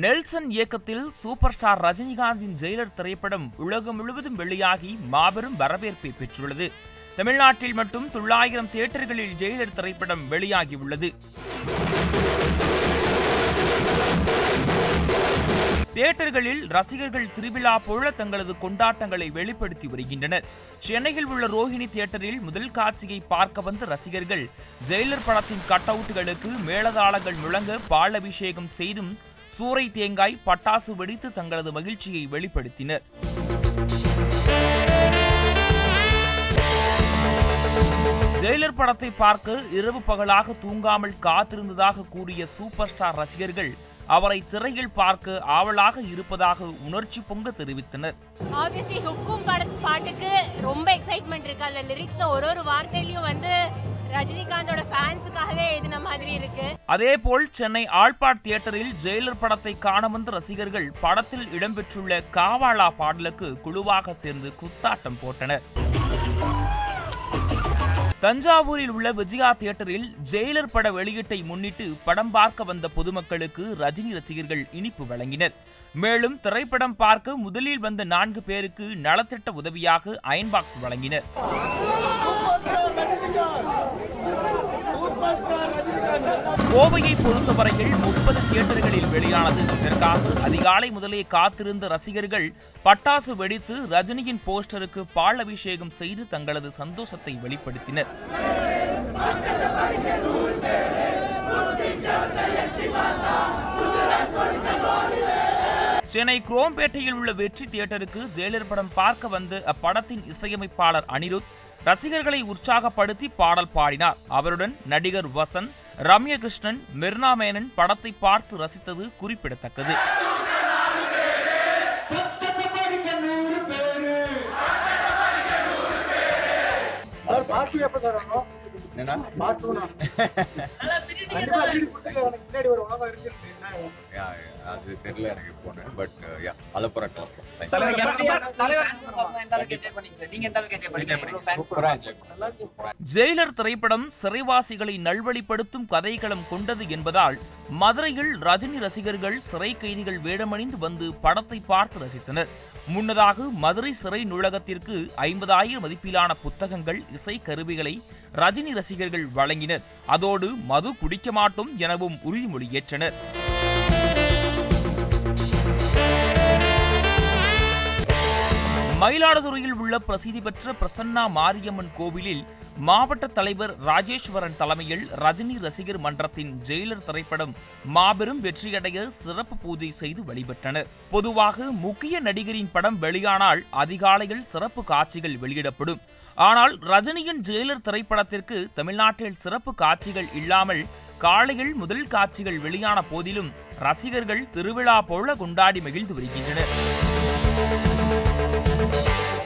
Nelson இயக்கத்தில் super star ரஜினிகாந்தின் Jailer திரைப்படம் உலகம் முழுவதும் வெளியாகி மாபெரும் வரவேற்பை பெற்றுள்ளது தமிழ்நாட்டில் மட்டும் தொள்ளாயிரம் தியேட்டர்களில் ஜெயிலர் திரைப்படம் வெளியாகியுள்ளது தியேட்டர்களில் ரசிகர்கள் திருவிழா போல தங்களது கொண்டாட்டங்களை வெளிப்படுத்தி வருகின்றனர் சென்னையில் உள்ள ரோஹிணி தியேட்டரில் முதல் காட்சியை பார்க்க வந்த ரசிகர்கள் ஜெயிலர் படத்தின் கட் அவுட்டுகளுக்கு மேளதாளங்கள் முழங்க பால் அபிஷேகம் செய்தும் சூறை தேங்காய் பட்டாசு வெடித்து தங்களது மகிழ்ச்சியை வெளிப்படுத்தினர் ஜெயிலர் படத்தை பார்க்க இரவு பகலாக தூங்காமல் காத்திருந்ததாக கூறிய சூப்பர் ஸ்டார் ரசிகர்கள் அவரை திரையில் பார்க்க ஆவலாக இருப்பதாக உணர்ச்சி பொங்க தெரிவித்தனர் ஆப்வியஸ்லி ஹுக்கும் பட பாட்டுக்கு ரொம்ப எக்ஸைட்மெண்ட் இருக்கு அந்த லிரிக்ஸ்ல ஒரு ஒரு வார்த்தையிலயும் வந்து ரஜினிகாந்தோட ஃபேன்ஸுக்காகவே எழுதின மாதிரி இருக்கு அதேபோல் சென்னை ஆழ்பாட் தியேட்டரில் ஜெயிலர் படத்தை காண வந்த ரசிகர்கள் படத்தில் இடம்பெற்றுள்ள காவாலா பாடலுக்கு குழுவாக சேர்ந்து குத்தாட்டம் போட்டனர் தஞ்சாவூரில் உள்ள விஜயா தியேட்டரில் ஜெயிலர் பட வெளியீட்டை முன்னிட்டு படம் பார்க்க வந்த பொதுமக்களுக்கு ரஜினி ரசிகர்கள் இனிப்பு வழங்கினர் மேலும் திரைப்படம் பார்க்க முதலில் வந்த நான்கு பேருக்கு நலத்திட்ட உதவியாக அயன் பாக்ஸ் வழங்கினர் கோவையை பொறுத்தவரையில் முப்பது தியேட்டர்களில் வெளியானது இதற்காக அதிகாலை முதலே காத்திருந்த ரசிகர்கள் பட்டாசு வெடித்து ரஜினியின் போஸ்டருக்கு பால் அபிஷேகம் செய்து தங்களது சந்தோஷத்தை வெளிப்படுத்தினர் சென்னை குரோம்பேட்டையில் உள்ள வெற்றி தியேட்டருக்கு ஜெயிலர் படம் பார்க்க வந்த அப்படத்தின் இசையமைப்பாளர் அனிருத் ரசிகர்களை உற்சாகப்படுத்தி பாடல் பாடினார் அவருடன் நடிகர் வசந்த் ரம்ய கிருஷ்ணன் மிர்னா மேனன் படத்தை பார்த்து ரசித்தது குறிப்பிடத்தக்கது Yeah, அது தெரியல எனக்கு போன பட் யா அலப்புறம் தலைவர் தலைவர் தலைவர் எந்த அளவுக்கு என்ஜாய் பண்ணீங்க சார் நீங்க எந்த அளவுக்கு என்ஜாய் பண்ணீங்க இவ்வளவு fans சூப்பரா என்ஜாய் பண்ணேன் ஜெயிலர் திரைப்படம் சிறைவாசிகளை நல்வழிப்படுத்தும் கதைக்களம் கொண்டது என்பதால் மதுரையில் ரஜினி ரசிகர்கள் சிறை கைதிகள் வேடமணிந்து வந்து படத்தை பார்த்து ரசித்தனர் முன்னதாக மதுரை சிறை நூலகத்திற்கு ஐம்பதாயிரம் மதிப்பிலான புத்தகங்கள் இசை கருவிகளை ரஜினி ரசிகர்கள் வழங்கினர் அதோடு மது குடிக்க மாட்டோம் எனவும் உறுதிமொழி ஏற்றனர் மயிலாடுதுறையில் உள்ள பிரசித்தி பெற்ற பிரசன்னா மாரியம்மன் கோவிலில் மாவட்ட தலைவர் ராஜேஸ்வரன் தலைமையில் ரஜினி ரசிகர் மன்றத்தின் ஜெயிலர் திரைப்படம் மாபெரும் வெற்றியடைய சிறப்பு பூஜை செய்து வழிபட்டனர் பொதுவாக முக்கிய நடிகரின் படம் வெளியானால் அதிகாலையில் சிறப்பு காட்சிகள் வெளியிடப்படும் ஆனால் ரஜினியின் ஜெயிலர் திரைப்படத்திற்கு தமிழ்நாட்டில் சிறப்பு காட்சிகள் இல்லாமல் காலையில் முதல் காட்சிகள் வெளியான போதிலும் ரசிகர்கள் திருவிழா போல கொண்டாடி மகிழ்ந்து வருகின்றனர்